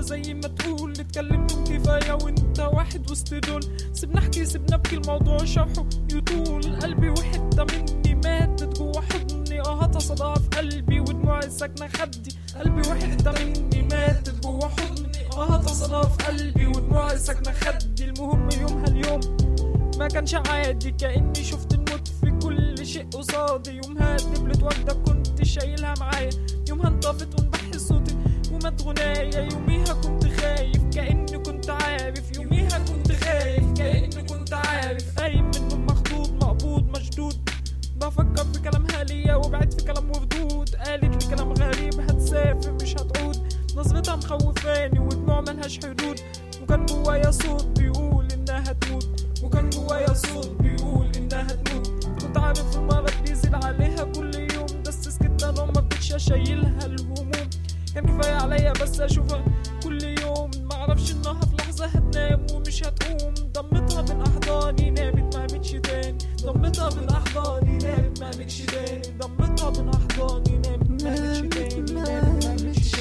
زي ما تقول اتكلمتم كفاية وانت واحد وسط دول سيبنا احكي سيبنا ابكي الموضوع شرحه يطول قلبي وحتة مني ماتت جوا حضني اه صداها في قلبي ودموعي ساكنة خدي قلبي وحتة مني ماتت جوا حضني اه صداها في قلبي ودموعي ساكنة خدي المهم يومها اليوم ما كانش عادي كأني شفت الموت في كل شيء قصادي يومها دبلت واحدة كنت شايلها معايا يومها انطفت ونبحي صوتي ومات غنايا يوميها كنت خايف كأني كنت عارف يوميها كنت خايف كأني كنت عارف قايم من النوم مخضوض مقبوض مشدود بفكر في كلامها ليا وبعد في كلام وردود قالت لي كلام غريب هتسافر مش هتعود نظرتها مخوفاني ودموع ملهاش حدود وكان جوايا صوت بيقول انها تموت وكان جوايا صوت بيقول انها تموت كنت عارف المرض بيزيد عليها كل يوم بس سكت انا ما بقتش شايلها الهموم كان كفايه عليا بس اشوفها كل يوم معرفش انها في لحظه هتنام ومش هتقوم ضمتها من احضاني نامت ما قامتش تاني ضمتها من احضاني نامت ما قامتش تاني ضمتها من احضاني نامت ما قامتش تاني نامت ما قامتش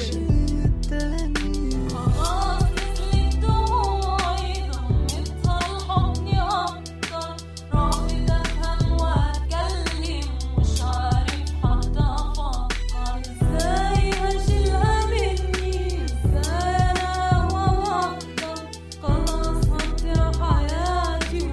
تاني خلاص نزلت دموعي ضمتها لحضني أكتر رافض أفهم وأتكلم مش عارف حتى أفكر إزاي هشيلها مني إزاي أنا وأقدر خلاص هضيع حياتي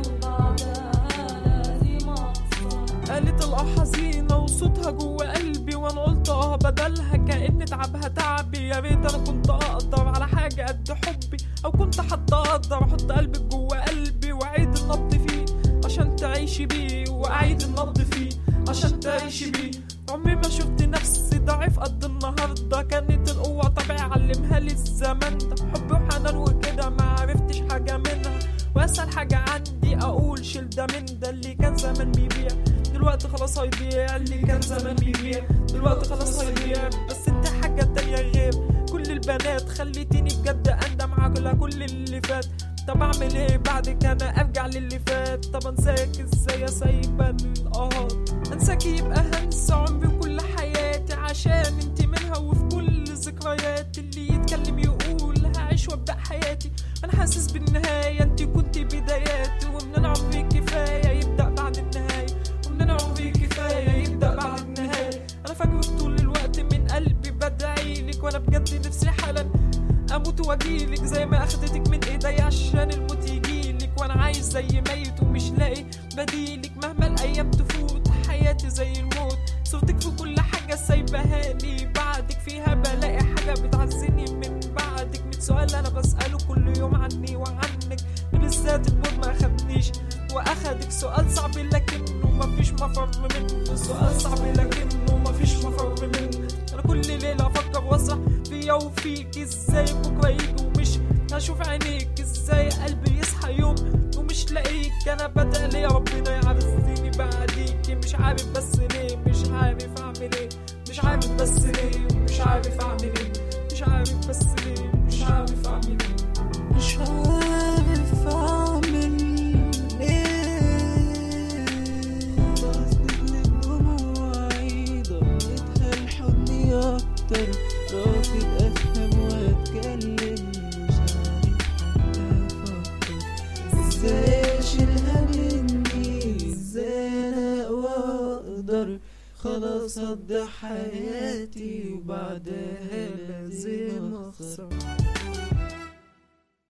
وبعدها لازم أخسر قالت الاه حزينة وصوتها جوا قلبي وانا قلت اه بدلها كأن تعبها تعبي يا ريت انا كنت اقدر على حاجة قد حبي او كنت حتى اقدر احط قلبك جوا قلبي واعيد النبض فيه عشان تعيشي بيه واعيد النبض فيه عشان تعيشي بيه عمري ما شفت نفسي ضعيف قد النهاردة كانت القوة طبيعي علمها لي الزمن ده حب وحنان وكده ما عرفتش حاجة منها واسهل حاجة عندي اقول شيل ده من ده اللي كان زمان بيبيع دلوقتي خلاص هيبيع اللي كان زمان بيبيع دلوقتي خلاص هيبيع بس انت حاجة تانية غير كل البنات خليتيني بجد اندم على كل اللي فات طب اعمل ايه بعدك انا ارجع للي فات طب انساك ازاي يا سايباني القهر انساك يبقى هنسى عمري وكل حياتي عشان انت منها وفي كل ذكريات اللي يتكلم يقول هعيش وابدا حياتي انا حاسس بالنهايه انت كنت بداياتي ومن انا عمري كفايه يبدا بعد النهايه ومن انا عمري كفايه يبدا بعد النهايه انا فاكرك طول الوقت من قلبي بدعيلك وانا بجد نفسي حالا اموت واجيلك زي ما اخدتك من ايدي عشان الموت يجيلك وانا عايش زي ميت ومش لاقي بديلك مهما الايام تفوت حياتي زي الموت صورتك في كل حاجه سايبها لي بعدك فيها بلاقي حاجه بتعزني من بعدك من سؤال انا بساله كل يوم عني وعنك بالذات الموت ما اخدنيش واخدك سؤال صعب لكنه مفيش مفر منه سؤال صعب لكنه مفيش مفر منه انا كل ليله افكر واسرح فيا وفيك ازاي بكره يجي ومش هشوف عينيك ازاي قلبي يصحى يوم ومش لاقيك انا بدأ لي ربنا يعرفني بعديكي مش عارف بس ليه مش عارف اعمل ايه مش عارف بس ليه مش عارف اعمل ايه مش عارف بس ليه مش عارف اعمل ايه مش عارف اعمل ايه بسند دموعي ضمتها لحضني اكتر رافض افهم واتكلم مش عارف حتى افكر ازاي اشيلها مني ازاي انا واقدر خلاص اضيع حياتي وبعدها لازم اخسر